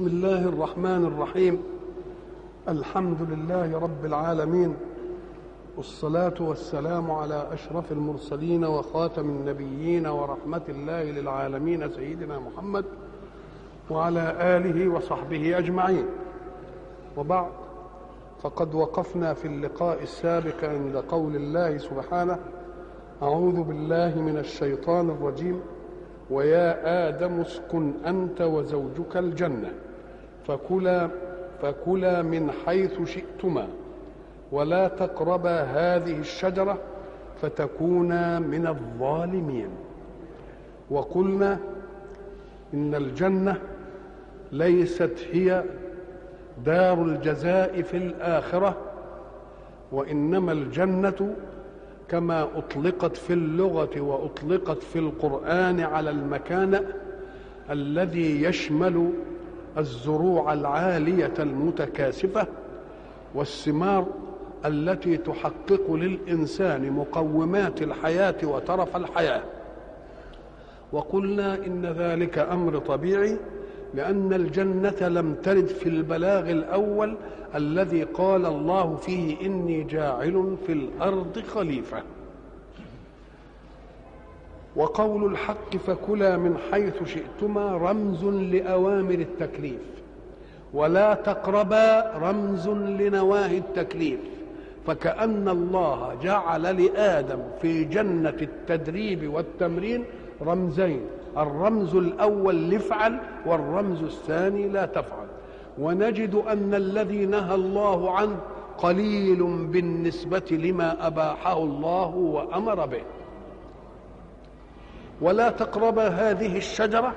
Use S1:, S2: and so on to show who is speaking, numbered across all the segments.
S1: بسم الله الرحمن الرحيم الحمد لله رب العالمين والصلاة والسلام على أشرف المرسلين وخاتم النبيين ورحمة الله للعالمين سيدنا محمد وعلى آله وصحبه أجمعين وبعد فقد وقفنا في اللقاء السابق عند قول الله سبحانه أعوذ بالله من الشيطان الرجيم ويا آدم اسكن أنت وزوجك الجنة فكلا فكلا من حيث شئتما ولا تقربا هذه الشجرة فتكونا من الظالمين وقلنا إن الجنة ليست هي دار الجزاء في الآخرة وإنما الجنة كما أطلقت في اللغة وأطلقت في القرآن على المكان الذي يشمل الزروع العالية المتكاثفة والثمار التي تحقق للإنسان مقومات الحياة وترف الحياة وقلنا إن ذلك أمر طبيعي لأن الجنة لم ترد في البلاغ الأول الذي قال الله فيه إني جاعل في الأرض خليفة وقول الحق فكلا من حيث شئتما رمز لأوامر التكليف ولا تقربا رمز لنواهي التكليف فكأن الله جعل لآدم في جنة التدريب والتمرين رمزين الرمز الأول لافعل والرمز الثاني لا تفعل ونجد أن الذي نهى الله عنه قليل بالنسبة لما أباحه الله وأمر به ولا تقربا هذه الشجرة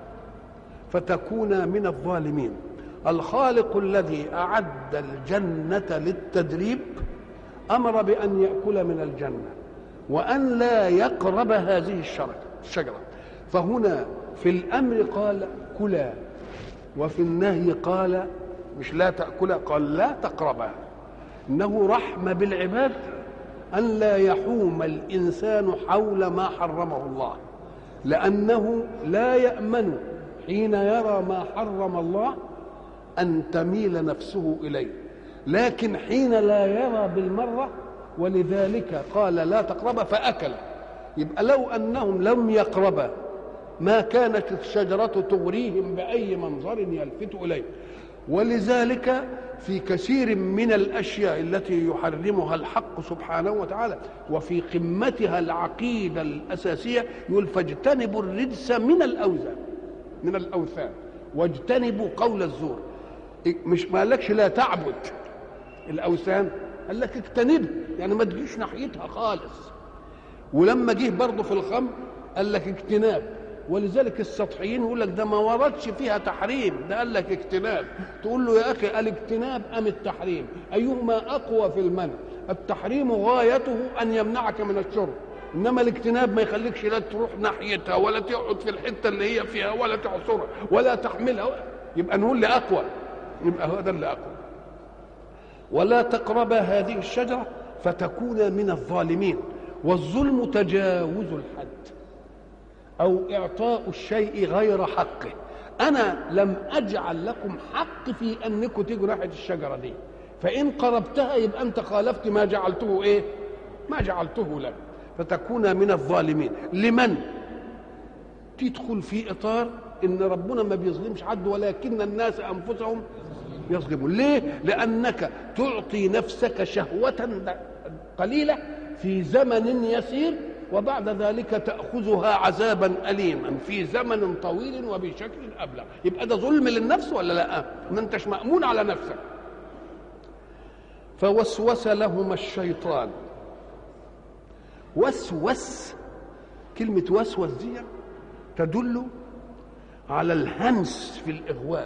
S1: فتكونا من الظالمين الخالق الذي أعد الجنة للتدريب أمر بأن يأكل من الجنة وأن لا يقرب هذه الشجرة فهنا في الأمر قال كلا وفي النهي قال مش لا تأكلا قال لا تقربا إنه رحمة بالعباد أن لا يحوم الإنسان حول ما حرمه الله لأنه لا يأمن حين يرى ما حرم الله أن تميل نفسه إليه لكن حين لا يرى بالمرة ولذلك قال لا تقربا فأكل يبقى لو أنهم لم يقربا ما كانت الشجرة تغريهم بأي منظر يلفت إليه ولذلك في كثير من الاشياء التي يحرمها الحق سبحانه وتعالى وفي قمتها العقيده الاساسيه يقول فاجتنبوا الرجس من الاوزان من الاوثان واجتنبوا قول الزور مش ما قالكش لا تعبد الاوثان قال لك اجتنبها يعني ما تجيش ناحيتها خالص ولما جه برضه في الخمر قال لك اجتناب ولذلك السطحيين يقول لك ده ما وردش فيها تحريم ده قال لك اجتناب تقول له يا اخي الاجتناب ام التحريم ايهما اقوى في المنع التحريم غايته ان يمنعك من الشرب انما الاجتناب ما يخليكش لا تروح ناحيتها ولا تقعد في الحته اللي هي فيها ولا تعصرها ولا تحملها يبقى نقول اللي اقوى يبقى هو ده اللي اقوى ولا تقربا هذه الشجره فتكونا من الظالمين والظلم تجاوز الحد او اعطاء الشيء غير حقه انا لم اجعل لكم حق في انكم تيجوا ناحيه الشجره دي فان قربتها يبقى انت خالفت ما جعلته ايه ما جعلته لك فتكون من الظالمين لمن تدخل في اطار ان ربنا ما بيظلمش حد ولكن الناس انفسهم يظلمون ليه لانك تعطي نفسك شهوه قليله في زمن يسير وبعد ذلك تأخذها عذابا أليما في زمن طويل وبشكل أبلغ يبقى ده ظلم للنفس ولا لا ما انتش مأمون على نفسك فوسوس لهما الشيطان وسوس كلمة وسوس دي تدل على الهمس في الإغواء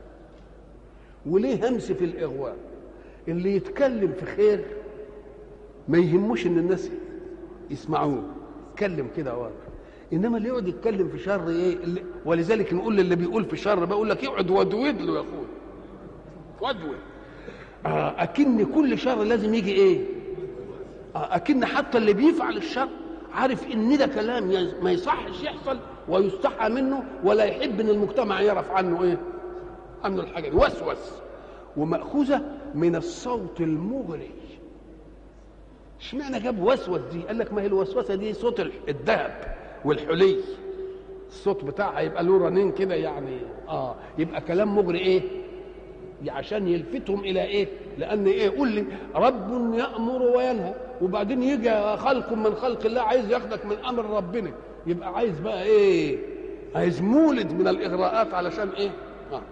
S1: وليه همس في الإغواء اللي يتكلم في خير ما يهموش ان الناس يسمعوه يتكلم كده واضح انما اللي يقعد يتكلم في شر ايه اللي ولذلك نقول للي بيقول في شر بقول لك اقعد ودود له يا اخويا ودود آه اكن كل شر لازم يجي ايه آه اكن حتى اللي بيفعل الشر عارف ان ده كلام ما يصحش يحصل ويستحى منه ولا يحب ان المجتمع يعرف عنه ايه عملوا الحاجه دي وسوس ومأخوذة من الصوت المغري اشمعنى جاب وسوس دي قال لك ما هي الوسوسة دي صوت الذهب والحلي الصوت بتاعها يبقى له رنين كده يعني اه يبقى كلام مغري ايه عشان يلفتهم الى ايه لان ايه قول لي رب يامر وينهى وبعدين يجي خلق من خلق الله عايز ياخدك من امر ربنا يبقى عايز بقى ايه عايز مولد من الاغراءات علشان ايه آه.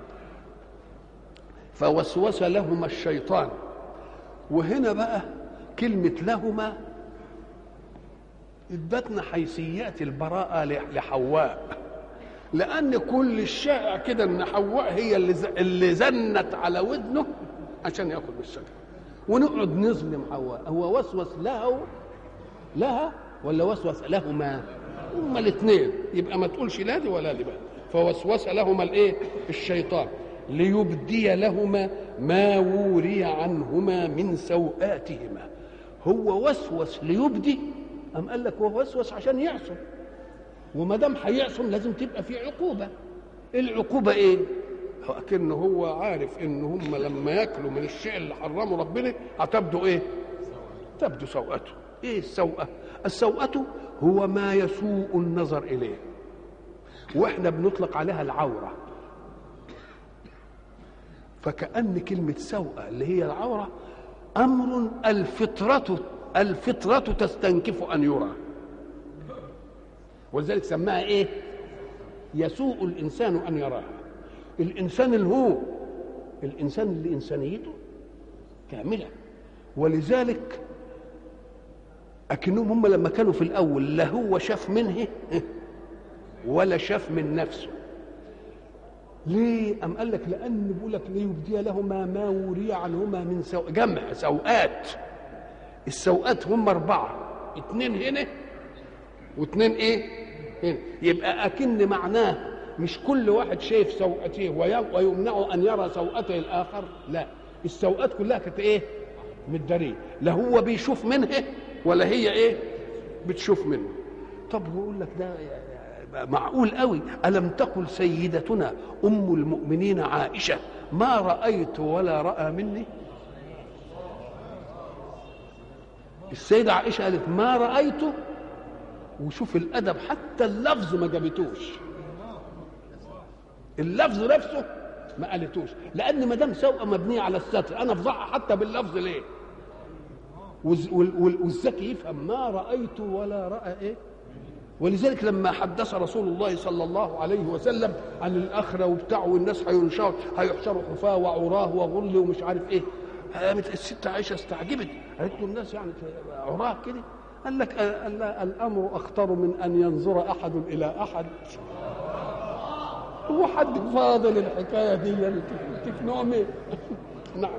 S1: فوسوس لهما الشيطان وهنا بقى كلمة لهما ادتنا حيثيات البراءة لحواء لأن كل الشائع كده إن حواء هي اللي اللي زنت على ودنه عشان ياكل من الشجرة ونقعد نظلم حواء هو وسوس له لها ولا وسوس لهما هما الاثنين يبقى ما تقولش لا دي ولا دي بقى فوسوس لهما الايه الشيطان ليبدي لهما ما وري عنهما من سوآتهما هو وسوس ليبدي أم قال لك هو وسوس عشان يعصم وما دام هيعصم لازم تبقى في عقوبة العقوبة إيه؟ أكن هو عارف إن هم لما ياكلوا من الشيء اللي حرمه ربنا هتبدو إيه؟ تبدو سوءته إيه السوءة؟ السوءة هو ما يسوء النظر إليه وإحنا بنطلق عليها العورة فكأن كلمة سوءة اللي هي العورة أمر الفطرة الفطرة تستنكف أن يرى ولذلك سماها إيه؟ يسوء الإنسان أن يراها الإنسان اللي هو الإنسان اللي إنسانيته كاملة ولذلك أكنهم هم لما كانوا في الأول لا هو شاف منه ولا شاف من نفسه ليه؟ أم قال لك لأن بيقول لك ليبدي لهما ما وري عنهما من سو... جمع سوءات السوءات هم أربعة اتنين هنا واتنين إيه؟ هنا يبقى أكن معناه مش كل واحد شايف سوءته ويمنعه أن يرى سوءته الآخر لا السوءات كلها كانت إيه؟ متدارية لا هو بيشوف منها ولا هي إيه؟ بتشوف منه طب بيقول لك ده معقول قوي ألم تقل سيدتنا أم المؤمنين عائشة ما رأيت ولا رأى مني السيدة عائشة قالت ما رأيت وشوف الأدب حتى اللفظ ما جابتوش اللفظ نفسه ما قالتوش لأن ما دام سوء مبنية على الستر أنا أفضحها حتى باللفظ ليه والذكي يفهم ما رأيت ولا رأى إيه ولذلك لما حدث رسول الله صلى الله عليه وسلم عن الاخره وبتاع والناس هينشروا هيحشروا حفاه وعراه وغل ومش عارف ايه قامت الست عائشه استعجبت قالت له الناس يعني عراه كده قال لك قال الامر اخطر من ان ينظر احد الى احد هو حد فاضل الحكايه دي تفنعم نعم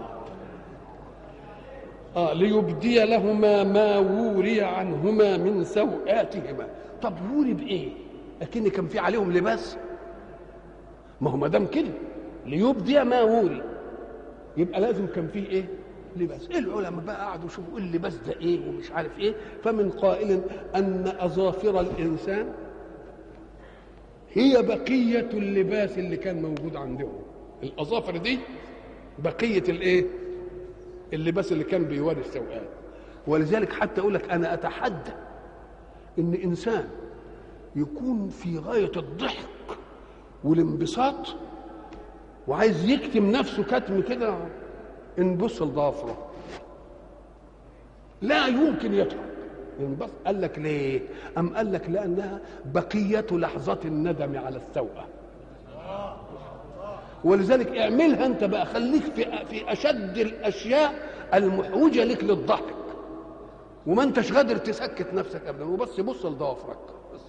S1: آه ليبدي لهما ما وري عنهما من سوآتهما طب وري بايه اكن كان في عليهم لباس ما هو ما دام كده ليبدي ما وري يبقى لازم كان فيه ايه لباس إيه العلماء بقى قعدوا يشوفوا ايه اللباس ده ايه ومش عارف ايه فمن قائل ان اظافر الانسان هي بقيه اللباس اللي كان موجود عندهم الاظافر دي بقيه الايه اللباس اللي كان بيوري السوءات ولذلك حتى يقول لك انا اتحدى ان انسان يكون في غايه الضحك والانبساط وعايز يكتم نفسه كتم كده انبص لضافره لا يمكن يضحك ينبص قال لك ليه ام قال لك لانها بقيه لحظه الندم على السوءه ولذلك اعملها انت بقى خليك في في اشد الاشياء المحوجه لك للضحك وما انتش قادر تسكت نفسك ابدا وبس بص لضوافرك بس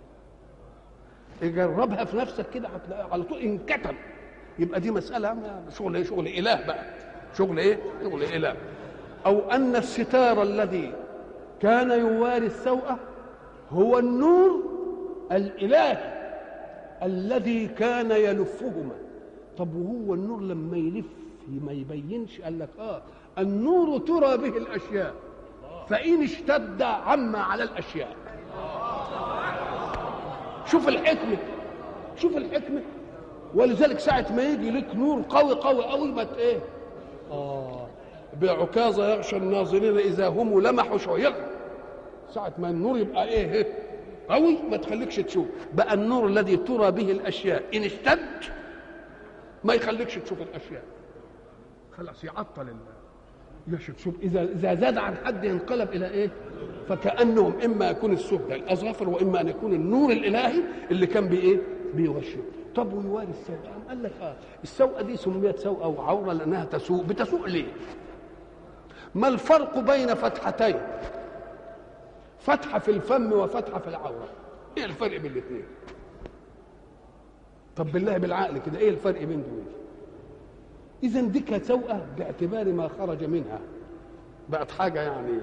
S1: جربها في نفسك كده هتلاقي على طول انكتب يبقى دي مساله شغل ايه شغل اله بقى شغل ايه شغل اله او ان الستار الذي كان يواري السوءه هو النور الالهي الذي كان يلفهما طب وهو النور لما يلف ما يبينش قال لك اه النور ترى به الاشياء فان اشتد عم على الاشياء شوف الحكمه شوف الحكمه ولذلك ساعة ما يجي لك نور قوي قوي قوي ما ت- ايه اه بعكازة يغشى الناظرين إذا هم لمحوا شوية ساعة ما النور يبقى ايه إيه؟ قوي ما تخليكش تشوف بقى النور الذي ترى به الأشياء إن اشتد ما يخليكش تشوف الأشياء خلاص يعطل ال- يشوف شوف إذا إذا زاد عن حد ينقلب إلى إيه؟ فكأنهم إما يكون السهد الأظافر وإما أن يكون النور الإلهي اللي كان بإيه؟ بيغشه طب ويواري السوء قام قال لك اه السوءة دي سميت سوءة وعورة لأنها تسوء بتسوء ليه؟ ما الفرق بين فتحتين فتحة في الفم وفتحة في العورة ايه الفرق بين الاثنين طب بالله بالعقل كده ايه الفرق بين دول اذا دي كانت سوءة باعتبار ما خرج منها بقت حاجة يعني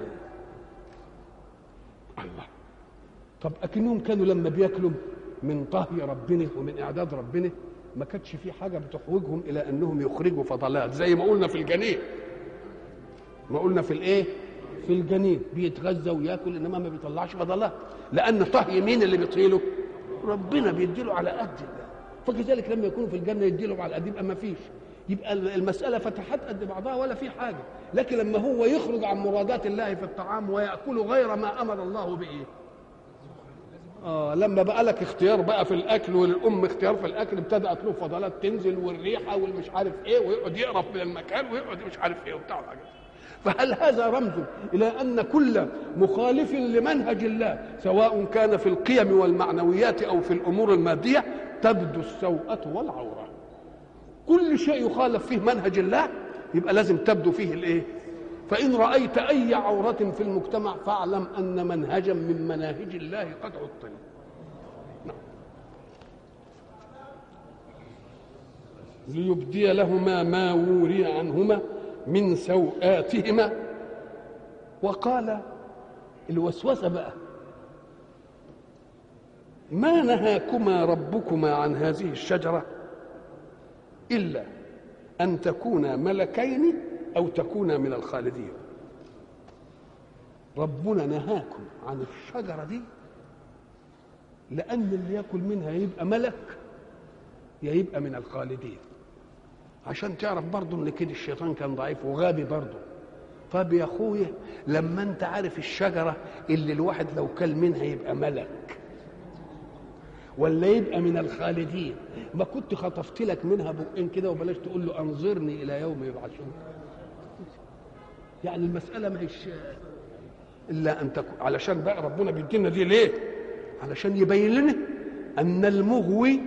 S1: الله طب اكنهم كانوا لما بياكلوا من طهي ربنا ومن اعداد ربنا ما كانتش في حاجه بتحوجهم الى انهم يخرجوا فضلات زي ما قلنا في الجنين ما قلنا في الايه في الجنين بيتغذى وياكل انما ما بيطلعش فضلات لان طهي مين اللي بيطيله ربنا بيديله على قد الله فكذلك لما يكونوا في الجنه يديله على قد يبقى ما فيش يبقى المساله فتحات قد بعضها ولا في حاجه لكن لما هو يخرج عن مرادات الله في الطعام وياكل غير ما امر الله به اه لما بقى لك اختيار بقى في الاكل وللام اختيار في الاكل ابتدات له فضلات تنزل والريحه والمش عارف ايه ويقعد يقرف من المكان ويقعد مش عارف ايه وبتاع الحاجات فهل هذا رمز الى ان كل مخالف لمنهج الله سواء كان في القيم والمعنويات او في الامور الماديه تبدو السوءه والعوره كل شيء يخالف فيه منهج الله يبقى لازم تبدو فيه الايه فان رايت اي عوره في المجتمع فاعلم ان منهجا من مناهج الله قد عطل نعم. ليبدي لهما ما وري عنهما من سوآتهما وقال الوسوسه بقى ما نهاكما ربكما عن هذه الشجره الا ان تكونا ملكين او تكونا من الخالدين ربنا نهاكم عن الشجره دي لان اللي ياكل منها يبقى ملك يا يبقى من الخالدين عشان تعرف برضه ان كده الشيطان كان ضعيف وغابي برضه طب يا اخويا لما انت عارف الشجره اللي الواحد لو كل منها يبقى ملك ولا يبقى من الخالدين ما كنت خطفت لك منها بقين كده وبلاش تقول له انظرني الى يوم يبعثون يعني المساله ما هيش الا ان تكون علشان بقى ربنا بيدينا دي ليه علشان يبين لنا ان المغوي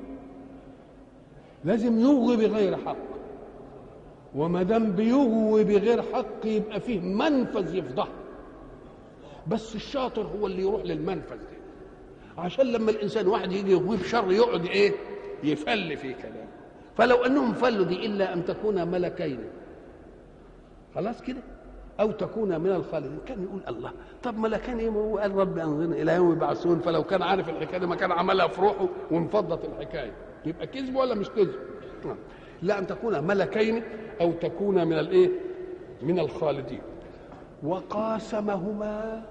S1: لازم يغوي بغير حق وما دام بيغوي بغير حق يبقى فيه منفذ يفضحه بس الشاطر هو اللي يروح للمنفذ ده عشان لما الانسان واحد يجي يغوي بشر يقعد ايه يفل في كلامه فلو انهم فلوا دي الا ان تكون ملكين خلاص كده او تكون من الخالدين كان يقول الله طب ملكين ايه ما هو قال رب انظرنا الى يوم يبعثون فلو كان عارف الحكايه دي ما كان عملها في روحه وانفضت الحكايه يبقى كذب ولا مش كذب لا ان تكون ملكين او تكون من الايه من الخالدين وقاسمهما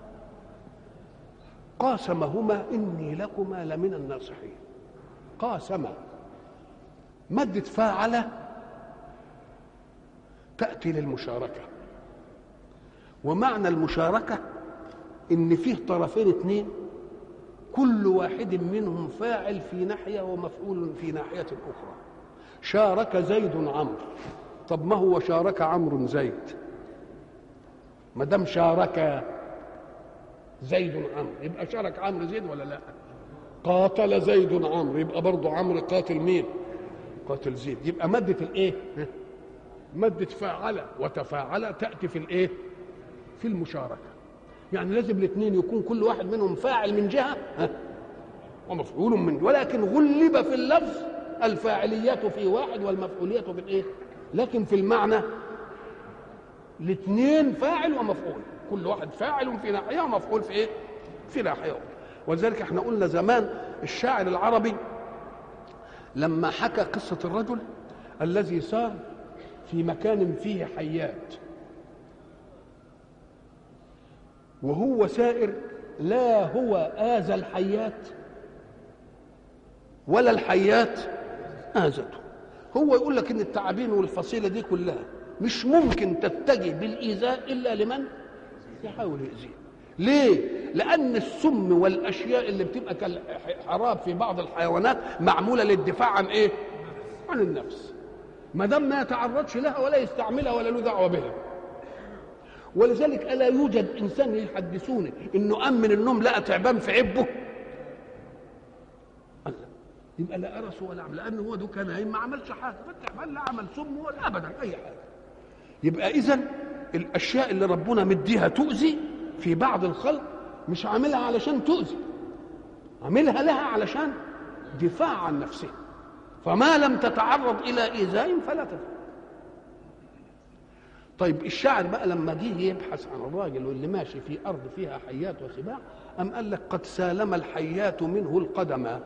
S1: قاسمهما اني لكما لمن الناصحين قاسم مادة فاعل تأتي للمشاركة ومعنى المشاركة إن فيه طرفين اثنين كل واحد منهم فاعل في ناحية ومفعول في ناحية أخرى شارك زيد عمرو طب ما هو شارك عمرو زيد ما دام شارك زيد عمرو يبقى شارك عمرو زيد ولا لا قاتل زيد عمرو يبقى برضه عمرو قاتل مين قاتل زيد يبقى مادة الايه مادة فاعل وتفاعل تأتي في الايه في المشاركة يعني لازم الاثنين يكون كل واحد منهم فاعل من جهة ها ومفعول من ولكن غلب في اللفظ الفاعلية في واحد والمفعولية في الايه لكن في المعنى الاثنين فاعل ومفعول كل واحد فاعل في ناحية ومفعول في ايه في ناحية ولذلك احنا قلنا زمان الشاعر العربي لما حكى قصة الرجل الذي سار في مكان فيه حيات وهو سائر لا هو آذى الحيات ولا الحيات آذته هو يقول لك ان التعابين والفصيله دي كلها مش ممكن تتجه بالايذاء الا لمن يحاول يؤذيه ليه لان السم والاشياء اللي بتبقى كالحراب في بعض الحيوانات معموله للدفاع عن ايه عن النفس ما دام ما يتعرضش لها ولا يستعملها ولا له دعوه بها ولذلك الا يوجد انسان يحدثوني انه قام من النوم لقى تعبان في عبه يبقى لا قرص ولا عمل لانه هو ده كان نايم ما عملش حاجه فالتعبان لا عمل سم ولا ابدا اي حاجه يبقى اذا الاشياء اللي ربنا مديها تؤذي في بعض الخلق مش عاملها علشان تؤذي عاملها لها علشان دفاع عن نفسها فما لم تتعرض الى ايذاء فلا تفعل طيب الشاعر بقى لما جه يبحث عن الراجل واللي ماشي في ارض فيها حيات وسباع ام قال لك قد سالم الحيات منه القدم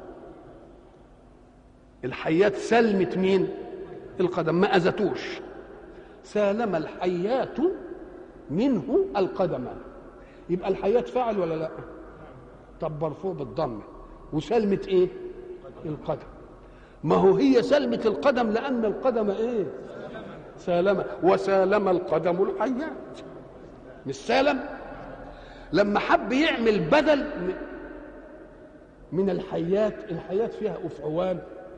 S1: الحيات سلمت مين القدم ما اذتوش سالم الحيات منه القدم يبقى الحيات فعل ولا لا طب مرفوع بالضم وسلمت ايه القدم ما هو هي سلمة القدم لأن القدم إيه؟ سالم وسالم القدم الحيات مش سالم لما حب يعمل بدل من الحيات الحيات فيها أفعوان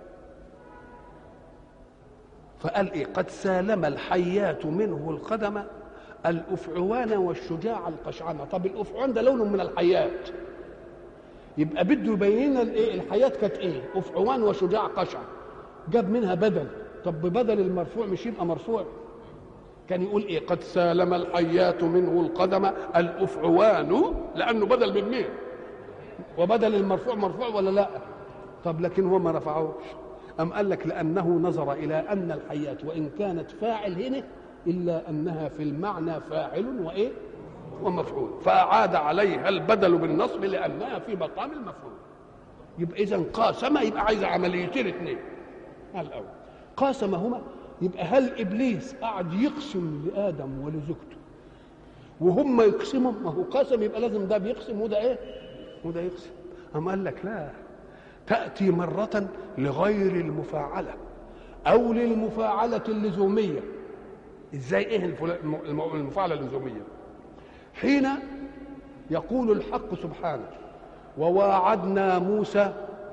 S1: فقال إيه قد سالم الحيات منه القدم الأفعوان والشجاع القشعمة طب الأفعوان ده لون من الحيات يبقى بده يبين لنا الايه الحياه كانت ايه افعوان وشجاع قشع جاب منها بدل طب ببدل المرفوع مش يبقى مرفوع كان يقول ايه قد سالم الحيات منه القدم الافعوان لانه بدل من مين وبدل المرفوع مرفوع ولا لا طب لكن هو ما رفعوش أم قال لك لأنه نظر إلى أن الحياة وإن كانت فاعل هنا إلا أنها في المعنى فاعل وإيه ومفعول فأعاد عليها البدل بالنصب لأنها في مقام المفعول يبقى إذا قاسم يبقى عايز عمليتين اثنين الأول قاسمهما يبقى هل إبليس قعد يقسم لآدم ولزوجته وهم يقسموا ما هو قاسم يبقى لازم ده بيقسم وده إيه وده يقسم أم قال لك لا تأتي مرة لغير المفاعلة أو للمفاعلة اللزومية إزاي إيه المفاعلة اللزومية حين يقول الحق سبحانه وواعدنا موسى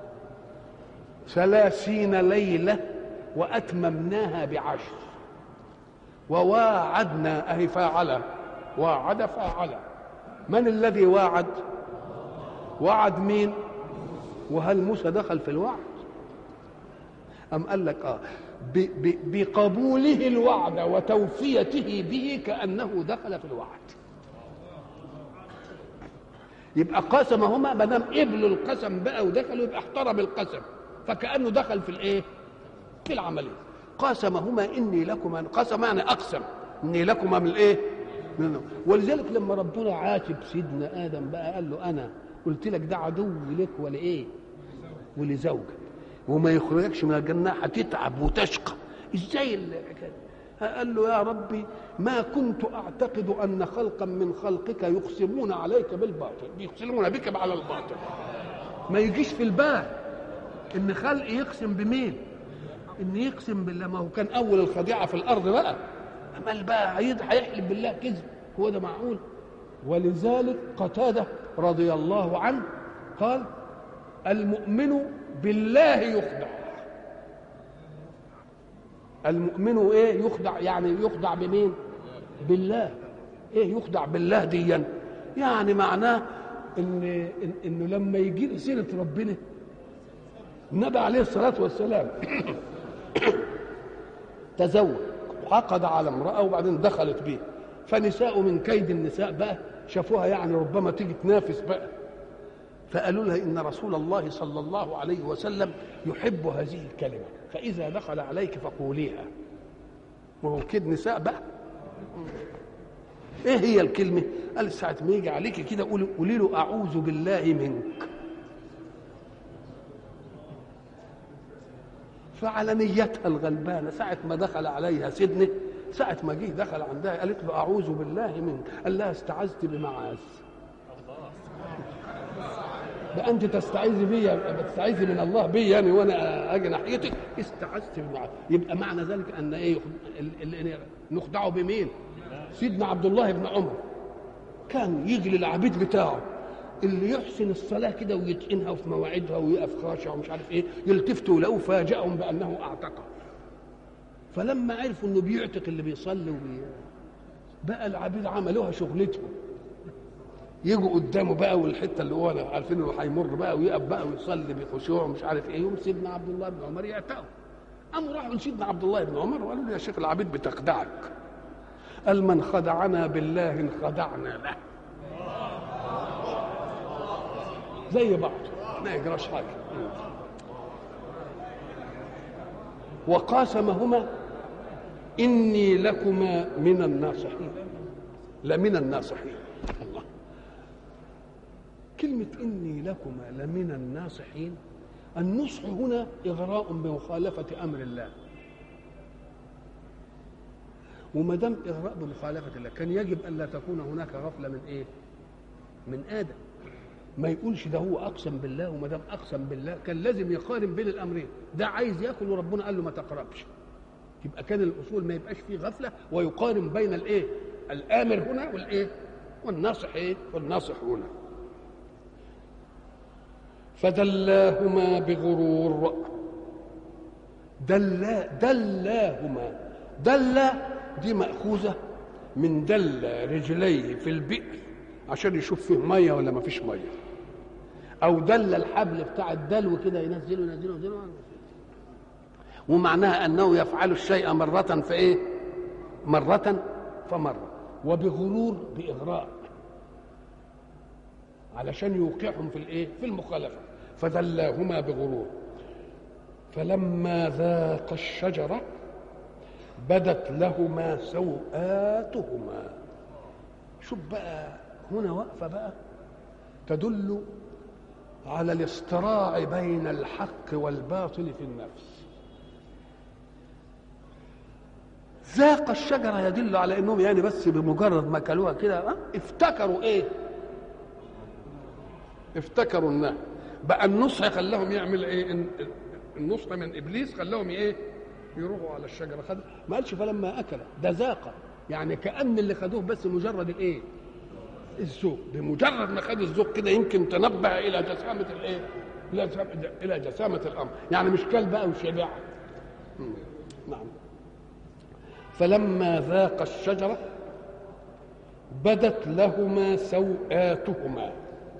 S1: ثلاثين ليلة وأتممناها بعشر وواعدنا أهي فاعلة واعد فاعلة من الذي واعد وعد مين وهل موسى دخل في الوعد أم قال لك آه بقبوله الوعد وتوفيته به كأنه دخل في الوعد يبقى قاسمهما ما دام قبلوا القسم بقى ودخلوا يبقى احترم القسم فكانه دخل في الايه؟ في العمليه قاسمهما اني لكما قسم يعني اقسم اني لكما من الايه؟ من ولذلك لما ربنا عاتب سيدنا ادم بقى قال له انا قلت لك ده عدو لك ولايه؟ ولزوجك وما يخرجكش من الجنه هتتعب وتشقى ازاي الحكايه قال له يا ربي ما كنت اعتقد ان خلقا من خلقك يقسمون عليك بالباطل يقسمون بك على الباطل ما يجيش في البال ان خلق يقسم بمين ان يقسم بالله ما هو كان اول الخديعه في الارض بقى امال بقى هيحلف بالله كذب هو ده معقول ولذلك قتاده رضي الله عنه قال المؤمن بالله يخدع المؤمن ايه يخدع يعني يخدع بمين بالله ايه يخدع بالله ديا يعني معناه ان إن انه لما يجي سيره ربنا النبي عليه الصلاه والسلام تزوج وعقد على امراه وبعدين دخلت به فنساء من كيد النساء بقى شافوها يعني ربما تيجي تنافس بقى فقالوا لها ان رسول الله صلى الله عليه وسلم يحب هذه الكلمه فاذا دخل عليك فقوليها وهو كده نساء بقى ايه هي الكلمه قال ساعه ما يجي عليك كده قولي قولي له اعوذ بالله منك فعلى نيتها الغلبانه ساعه ما دخل عليها سيدنا ساعه ما جه دخل عندها قالت له اعوذ بالله منك قال لها استعذت بمعاذ ده انت تستعيذ بي بتستعيذ من الله بي يعني وانا اجي ناحيتك استعذت بالله يبقى معنى ذلك ان ايه ال- ال- نخدعه بمين؟ سيدنا عبد الله بن عمر كان يجي للعبيد بتاعه اللي يحسن الصلاه كده ويتقنها في مواعيدها ويقف خاشع ومش عارف ايه يلتفتوا له فاجأهم بانه اعتقه فلما عرفوا انه بيعتق اللي بيصلي وبي... بقى العبيد عملوها شغلتهم يجوا قدامه بقى والحته اللي هو أنا عارفين انه هيمر بقى ويقف بقى ويصلي بخشوع ومش عارف ايه يوم سيدنا عبد الله بن عمر يعتقوا قاموا راحوا لسيدنا عبد الله بن عمر وقالوا له يا شيخ العبيد بتخدعك قال من خدعنا بالله انخدعنا له زي بعض ما يجراش حاجه وقاسمهما اني لكما من الناصحين لمن الناصحين الله كلمة إني لكما لمن الناصحين النصح هنا إغراء بمخالفة أمر الله وما دام إغراء بمخالفة الله كان يجب ألا تكون هناك غفلة من إيه؟ من آدم ما يقولش ده هو أقسم بالله وما دام أقسم بالله كان لازم يقارن بين الأمرين ده عايز ياكل وربنا قال له ما تقربش يبقى كان الأصول ما يبقاش فيه غفلة ويقارن بين الإيه؟ الآمر هنا والإيه؟ والناصح إيه؟ والناصح هنا فدلاهما بغرور دلا دلاهما دلا دي مأخوذة من دل رجليه في البئر عشان يشوف فيه مية ولا ما فيش مية أو دل الحبل بتاع الدلو كده ينزله ينزله ينزله ومعناها أنه يفعل الشيء مرة فإيه مرة فمرة وبغرور بإغراء علشان يوقعهم في الايه في المخالفه فدلاهما بغرور فلما ذاق الشجره بدت لهما سوآتهما شوف بقى هنا وقفه بقى تدل على الاصطراع بين الحق والباطل في النفس ذاق الشجره يدل على انهم يعني بس بمجرد ما كلوها كده اه، افتكروا ايه افتكروا النهي بقى النصح خلاهم يعمل ايه إن- النصح من ابليس خلاهم ايه يروحوا على الشجره خد ما قالش فلما اكل ده ذاق يعني كان اللي خدوه بس مجرد الايه الذوق بمجرد ما خد الذوق كده يمكن تنبه الى جسامه الايه الى جسامة- الى جسامه الامر يعني مش كل بقى وشبع مم. نعم فلما ذاق الشجره بدت لهما سوآتهما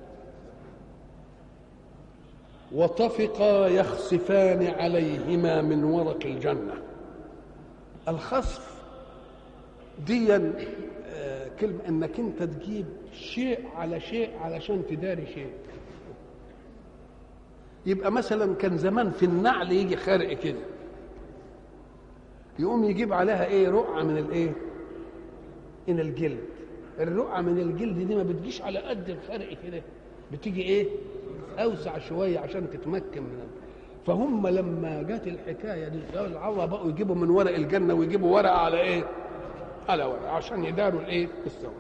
S1: وطفقا يخسفان عليهما من ورق الجنة الخسف ديا آه، كلمة انك انت تجيب شيء على شيء علشان تداري شيء يبقى مثلا كان زمان في النعل يجي خارق كده يقوم يجيب عليها ايه رقعة من الايه من الجلد الرقعة من الجلد دي ما بتجيش على قد الخرق كده بتيجي ايه اوسع شويه عشان تتمكن من فهم لما جت الحكايه دي قالوا العوره بقوا يجيبوا من ورق الجنه ويجيبوا ورقه على ايه على ورقه عشان يداروا الايه السوء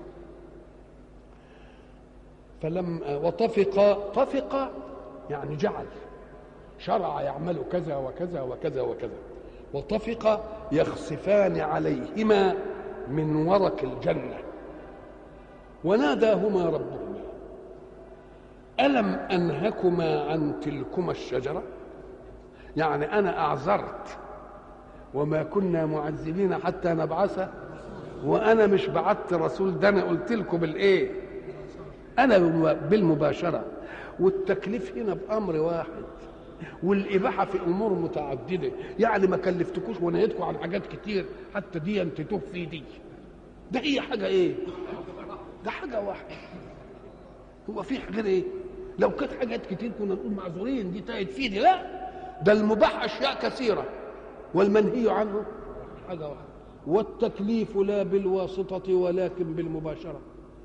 S1: فلما وطفق طفق يعني جعل شرع يعمل كذا وكذا وكذا وكذا وطفق يخسفان عليهما من ورق الجنه وناداهما ربهما ألم أنهكما عن تلكما الشجرة يعني أنا أعذرت وما كنا معذبين حتى نبعث وأنا مش بعت رسول ده أنا قلت لكم بالإيه أنا بالمباشرة والتكليف هنا بأمر واحد والإباحة في أمور متعددة يعني ما كلفتكوش ونهيتكم عن حاجات كتير حتى دي تتوب في دي ده هي حاجة إيه ده حاجة واحدة هو في غير ايه لو كانت حاجات كتير كنا نقول معذورين دي تايت في دي لا ده المباح اشياء كثيره والمنهي عنه حاجه واحده والتكليف لا بالواسطه ولكن بالمباشره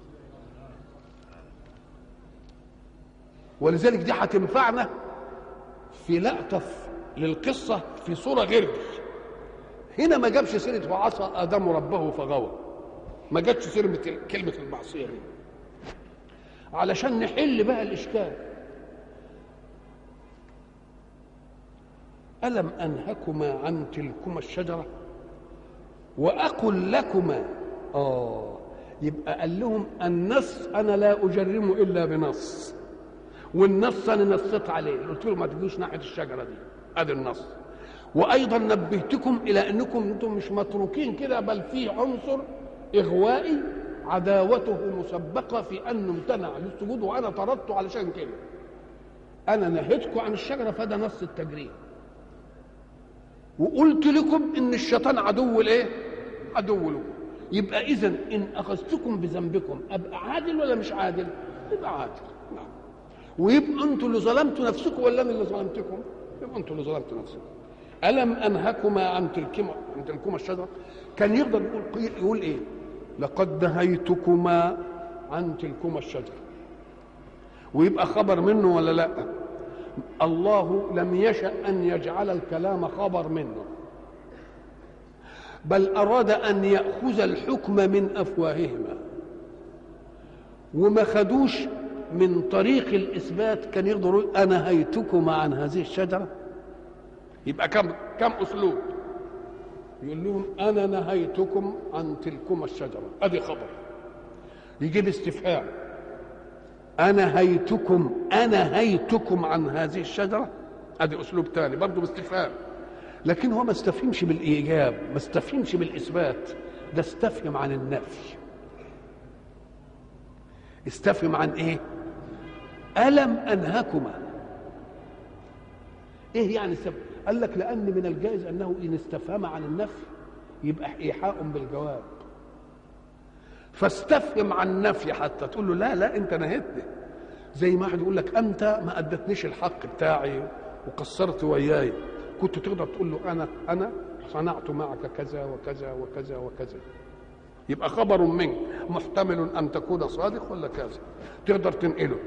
S1: ولذلك دي هتنفعنا في لقطه للقصه في صوره غير دي هنا ما جابش سيره وعصى ادم ربه فغوى ما جاتش سيره كلمه المعصيه دي علشان نحل بقى الاشكال ألم أنهكما عن تلكما الشجرة وأقل لكما آه يبقى قال لهم النص أنا لا أجرم إلا بنص والنص أنا نصت عليه قلت لهم ما تجوش ناحية الشجرة دي أدي النص وأيضا نبهتكم إلى أنكم أنتم مش متروكين كده بل في عنصر إغوائي عداوته مسبقة في أن نمتنع للسجود وأنا طردته علشان كده أنا نهيتكم عن الشجرة فده نص التجريم وقلت لكم ان الشيطان عدو الايه عدو لكم يبقى اذا ان اخذتكم بذنبكم ابقى عادل ولا مش عادل يبقى عادل نعم ويبقى انتوا اللي ظلمتوا نفسكم ولا انا اللي ظلمتكم يبقى انتوا اللي ظلمتوا نفسكم الم انهكما عن تلكما عن تلكما الشجره كان يقدر يقول يقول ايه لقد نهيتكما عن تلكما الشجره ويبقى خبر منه ولا لا الله لم يشأ أن يجعل الكلام خبر منه بل أراد أن يأخذ الحكم من أفواههما وما خدوش من طريق الإثبات كان يقدر يقول أنا هيتكما عن هذه الشجرة يبقى كم كم أسلوب يقول لهم أنا نهيتكم عن تلكما الشجرة أدي خبر يجيب استفهام أنا هيتكم أنا هيتكم عن هذه الشجرة ادي اسلوب ثاني برضه باستفهام لكن هو ما استفهمش بالايجاب ما استفهمش بالاثبات ده استفهم عن النفي استفهم عن ايه الم انهكما ايه يعني استفهم قال لك لان من الجائز انه ان استفهم عن النفي يبقى ايحاء بالجواب فاستفهم عن نفي حتى تقول له لا لا انت نهيتني زي ما واحد يقول لك انت ما ادتنيش الحق بتاعي وقصرت وياي كنت تقدر تقول له انا انا صنعت معك كذا وكذا وكذا وكذا يبقى خبر منك محتمل ان تكون صادق ولا كذا تقدر تنقله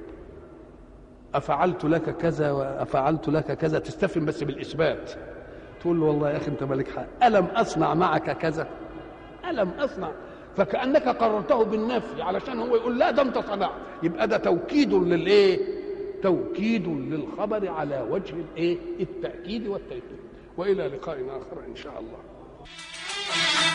S1: افعلت لك كذا وافعلت لك كذا تستفهم بس بالاثبات تقول له والله يا اخي انت مالك حق الم اصنع معك كذا الم اصنع فكانك قررته بالنفي علشان هو يقول لا ده انت صنعت يبقى ده توكيد للايه توكيد للخبر على وجه الايه التاكيد والتاكيد والى لقاء اخر ان شاء الله